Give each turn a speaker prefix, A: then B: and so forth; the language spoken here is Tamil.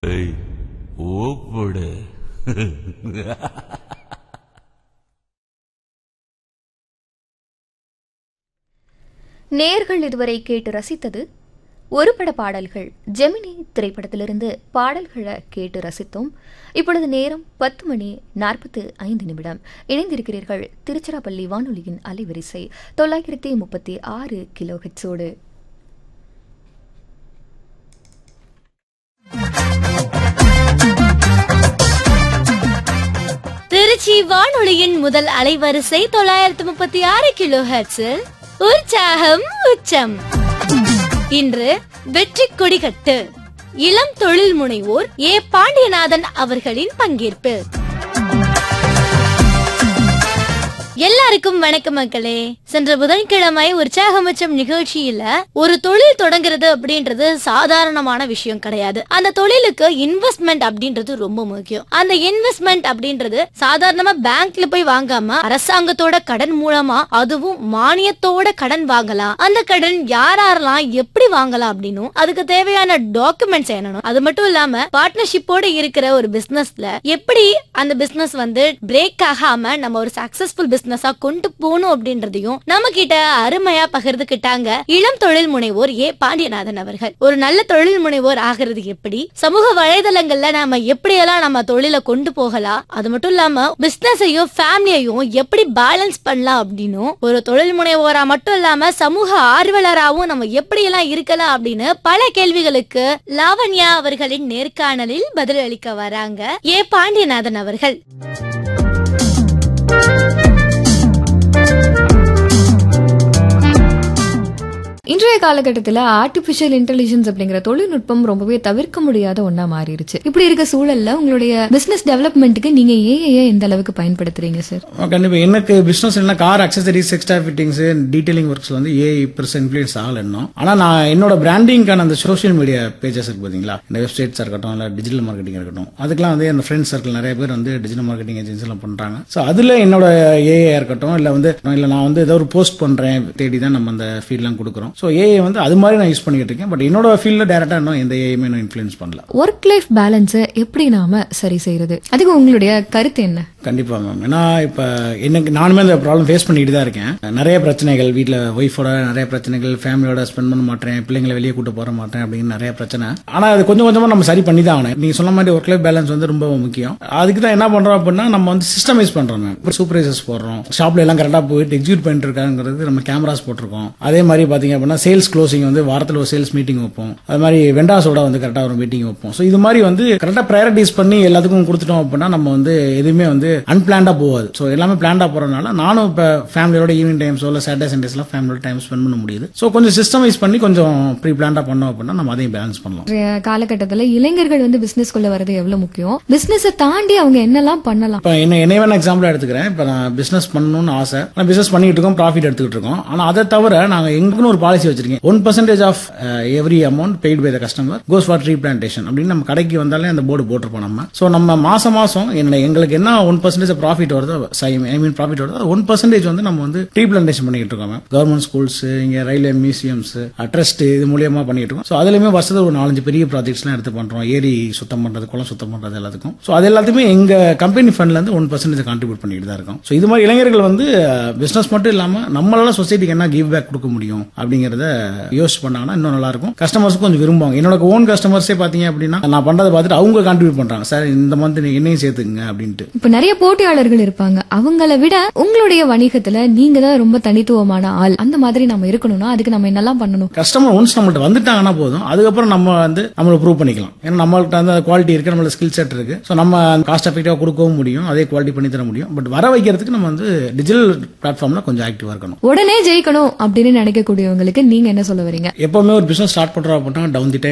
A: ஏய் ஓப்படு
B: நேர்கள் இதுவரை கேட்டு ரசித்தது ஒரு பட பாடல்கள் ஜெமினி திரைப்படத்திலிருந்து பாடல்களை கேட்டு ரசித்தோம் இப்பொழுது நேரம் பத்து மணி நாற்பத்து ஐந்து நிமிடம் இணைந்திருக்கிறீர்கள் திருச்சிராப்பள்ளி வானொலியின் அலைவரிசை தொள்ளாயிரத்தி முப்பத்தி ஆறு கிலோ ஹெட்ஸோடு
C: திருச்சி வானொலியின் முதல் அலைவரிசை தொள்ளாயிரத்து முப்பத்தி ஆறு கிலோ ஹெர்ட்ஸில் உற்சாகம் உச்சம் இன்று வெற்றி கொடிகட்டு இளம் தொழில் முனைவோர் ஏ பாண்டியநாதன் அவர்களின் பங்கேற்பு எல்லாருக்கும் வணக்கம் மக்களே சென்ற புதன்கிழமை உற்சாகமச்சம் நிகழ்ச்சியில ஒரு தொழில் தொடங்குறது அப்படின்றது சாதாரணமான விஷயம் கிடையாது அந்த தொழிலுக்கு இன்வெஸ்ட்மெண்ட் அப்படின்றது ரொம்ப முக்கியம் அந்த இன்வெஸ்ட்மெண்ட் அப்படின்றது சாதாரணமா பேங்க்ல போய் வாங்காம அரசாங்கத்தோட கடன் மூலமா அதுவும் மானியத்தோட கடன் வாங்கலாம் அந்த கடன் யார் யாரெல்லாம் எப்படி வாங்கலாம் அப்படின்னும் அதுக்கு தேவையான டாக்குமெண்ட்ஸ் என்னணும் அது மட்டும் இல்லாம பார்ட்னர்ஷிப்போட இருக்கிற ஒரு பிசினஸ்ல எப்படி அந்த பிசினஸ் வந்து பிரேக் ஆகாம நம்ம ஒரு சக்சஸ்ஃபுல் பிசினஸா கொண்டு போகணும் அப்படின்றதையும் நம்ம கிட்ட அருமையா பகிர்ந்துகிட்டாங்க இளம் தொழில் முனைவோர் ஏ பாண்டியநாதன் அவர்கள் ஒரு நல்ல தொழில் முனைவோர் ஆகிறது எப்படி சமூக வலைதளங்கள்ல நாம எப்படியெல்லாம் நம்ம தொழிலை கொண்டு போகலாம் அது மட்டும் இல்லாம பிசினஸையும் ஃபேமிலியையும் எப்படி பேலன்ஸ் பண்ணலாம் அப்படின்னும் ஒரு தொழில் முனைவோரா மட்டும் இல்லாம சமூக ஆர்வலராகவும் நம்ம எப்படியெல்லாம் இருக்கலாம் அப்படின்னு பல கேள்விகளுக்கு லாவண்யா அவர்களின் நேர்காணலில் பதிலளிக்க வராங்க ஏ பாண்டியநாதன் அவர்கள்
B: இன்றைய காலகட்டத்தில் ஆர்டிபிஷியல் இன்டெலிஜென்ஸ் அப்படிங்கிற தொழில்நுட்பம் ரொம்பவே தவிர்க்க முடியாத ஒண்ணா மாறிடுச்சு இப்படி இருக்க சூழல்ல உங்களுடைய பிசினஸ் டெவலப்மெண்ட்டுக்கு நீங்க ஏஐ எந்த அளவுக்கு பயன்படுத்துறீங்க சார்
D: கண்டிப்பா எனக்கு பிசினஸ் என்ன car accessories extra fittings detailing works வந்து ஏ பெருசா இன்ஃபுளுன்ஸ் ஆகல இன்னும் ஆனா நான் என்னோட பிராண்டிங்கான அந்த சோஷியல் மீடியா பேஜஸ் இருக்கு பாத்தீங்களா இந்த வெப்சைட்ஸ் இருக்கட்டும் இல்ல டிஜிட்டல் மார்க்கெட்டிங் இருக்கட்டும் அதுக்கெல்லாம் வந்து என் ஃப்ரெண்ட்ஸ் சர்க்கிள் நிறைய பேர் வந்து டிஜிட்டல் மார்க்கெட்டிங் ஏஜென்சி எல்லாம் பண்றாங்க ஸோ அதுல என்னோட ஏஐ இருக்கட்டும் இல்ல வந்து இல்ல நான் வந்து ஏதோ ஒரு போஸ்ட் பண்றேன் தேடி தான் நம்ம அந்த ஃபீல்ட்லாம் கொடுக்குறோம் ஸோ ஏஐ வந்து அது மாதிரி நான் யூஸ் பண்ணிட்டு இருக்கேன் பட் என்னோட ஃபீல்ட்ல டேரக்டா இன்னும் எந்த ஏஐமே நான் இன்ஃபுளுன்ஸ் பண்ணல
B: ஒர்க் லைஃப் பேலன்ஸை எப்படி நாம சரி செய்யறது அதுக்கு உங்களுடைய கருத்து என்ன
D: கண்டிப்பா மேம் ஏன்னா இப்ப எனக்கு நானுமே அந்த ப்ராப்ளம் ஃபேஸ் பண்ணிட்டு தான் இருக்கேன் நிறைய பிரச்சனைகள் வீட்ல ஒய்ஃபோட நிறைய பிரச்சனைகள் ஃபேமிலியோட ஸ்பெண்ட் பண்ண மாட்டேன் பிள்ளைங்களை வெளியே கூட்டு போற மாட்டேன் அப்படின்னு நிறைய பிரச்சனை ஆனா அது கொஞ்சம் கொஞ்சமா நம்ம சரி பண்ணி தான் ஆகணும் நீங்க சொன்ன மாதிரி ஒர்க் லைஃப் பேலன்ஸ் வந்து ரொம்ப முக்கியம் அதுக்கு தான் என்ன பண்றோம் அப்படின்னா நம்ம வந்து சிஸ்டமைஸ் பண்றோம் மேம் இப்போ சூப்பர்வைசர்ஸ் போடுறோம் ஷாப்ல எல்லாம் கரெக்டா போயிட்டு எக்ஸிக்யூட் பண்ணிட்டு இருக்காங்கிறது நம்ம கேமராஸ் போட்டிருக்கோம் அதே மாதிரி பாத்தீங்க அப்படின்னா சேல்ஸ் க்ளோசிங் வந்து வாரத்தில் ஒரு சேல்ஸ் மீட்டிங் வைப்போம் அது மாதிரி வெண்டாஸோட வந்து கரெக்டா ஒரு மீட்டிங் வைப்போம் ஸோ இது மாதிரி வந்து கரெக்டா ப்ரையாரிட்டிஸ் பண்ணி எல்லாத்துக்கும் கொடுத்துட்டோம் அப்படின்னா நம்ம வந்து எதுவுமே வந்து அன்பிளான்டா போகாது ஸோ எல்லாமே பிளான்டா போறதுனால நானும் இப்போ ஃபேமிலியோட ஈவினிங் டைம்ஸோ இல்லை சாட்டர்டே சண்டேஸ்லாம் ஃபேமிலியோட டைம் ஸ்பெண்ட் பண்ண முடியுது ஸோ கொஞ்சம் சிஸ்டமைஸ் பண்ணி கொஞ்சம் ப்ரீ பிளான்டா பண்ணோம் அப்படின்னா நம்ம அதையும் பேலன்ஸ் பண்ணலாம்
B: இன்றைய காலகட்டத்தில் இளைஞர்கள் வந்து பிசினஸ்க்குள்ள வர்றது எவ்வளவு முக்கியம் பிசினஸை தாண்டி அவங்க என்னெல்லாம் பண்ணலாம்
D: இப்போ என்ன என்னைய வேணா எக்ஸாம்பிள் எடுத்துக்கிறேன் இப்போ நான் பிசினஸ் பண்ணணும்னு ஆசை நான் பிசினஸ் பண்ணிட்டு இருக்கோம் ப்ராஃபிட் எடுத்துக்கிட்டு இருக்கோம் ஆனால் அதை தவிர நாங்கள் எங்களுக்குன்னு ஒரு பாலிசி வச்சிருக்கேன் one percentage of every amount paid by the customer goes for replantation அப்படின்னு நம்ம கடைக்கு வந்தாலே அந்த போர்டு போட்டிருப்போம் நம்ம ஸோ நம்ம மாசம் மாசம் என்ன எங்களுக்கு என்ன ஒன் பர்சன்டேஜ் ப்ராஃபிட் வருதோ ஐ மீன் ப்ராஃபிட் வருதோ ஒன் பர்சன்டேஜ் வந்து நம்ம வந்து ரீபிளான்டேஷன் பண்ணிட்டு இருக்கோம் கவர்மெண்ட் ஸ்கூல்ஸ் இங்க ரயில்வே மியூசியம்ஸ் ட்ரஸ்ட் இது மூலியமா பண்ணிட்டு இருக்கோம் ஸோ அதுலயுமே வருஷத்துல ஒரு நாலஞ்சு பெரிய ப்ராஜெக்ட்ஸ்லாம் எடுத்து பண்றோம் ஏரி சுத்தம் பண்றது குளம் சுத்தம் பண்றது எல்லாத்துக்கும் ஸோ அது எல்லாத்தையுமே எங்க கம்பெனி ஃபண்ட்ல இருந்து ஒன் பர்சன்டேஜ் கான்ட்ரிபியூட் பண்ணிட்டு தான் இருக்கோம் ஸோ இது மாதிரி இளைஞர்கள் வந்து பிசினஸ் மட்டும் இல்லாம நம்மளால சொசைட்டிக்கு என்ன கிவ் பேக் கொடுக்க முடியும் அப்படிங்கறத யோசிச்சு பண்ணாங்கன்னா இன்னும் நல்லா இருக்கும் கஸ்டமர்ஸும் கொஞ்சம் விரும்புவாங்க என்னோட ஓன் கஸ்டமர்ஸே பாத்தீங்க அப்படின்னா நான் பண்றதை பார்த்துட்டு அவங்க கான்ட்ரிபியூட் பண்றாங்க சார் இந்த மந்த் நீங்க என்னையும் சேர்த்துக்குங்க அப்படின்ட்டு
B: இப்ப நிறைய போட்டியாளர்கள் இருப்பாங்க அவங்கள விட உங்களுடைய வணிகத்துல நீங்க தான் ரொம்ப தனித்துவமான ஆள் அந்த மாதிரி நம்ம இருக்கணும்னா அதுக்கு நம்ம என்னெல்லாம் பண்ணணும்
D: கஸ்டமர் ஒன்ஸ் நம்மள்ட்ட வந்துட்டாங்கன்னா போதும் அதுக்கப்புறம் நம்ம வந்து நம்மள ப்ரூவ் பண்ணிக்கலாம் ஏன்னா நம்மள்ட்ட வந்து குவாலிட்டி இருக்கு நம்மள ஸ்கில் செட் இருக்கு ஸோ நம்ம காஸ்ட் எஃபெக்டிவா கொடுக்கவும் முடியும் அதே குவாலிட்டி பண்ணி தர முடியும் பட் வர வைக்கிறதுக்கு நம்ம வந்து டிஜிட்டல் பிளாட்ஃபார்ம்ல கொஞ்சம் ஆக்டிவா இருக்கணும்
B: உடனே ஜெயிக்கணும் அப்படின்னு நினைக்கக்கூடியவங்களுக்கு நீங்க என்ன சொல்ல வரீங்க
D: எப்பவுமே ஒரு பிசினஸ் ஸ்டார்ட் பண்றோம் அப்படின்னா டவுன் தி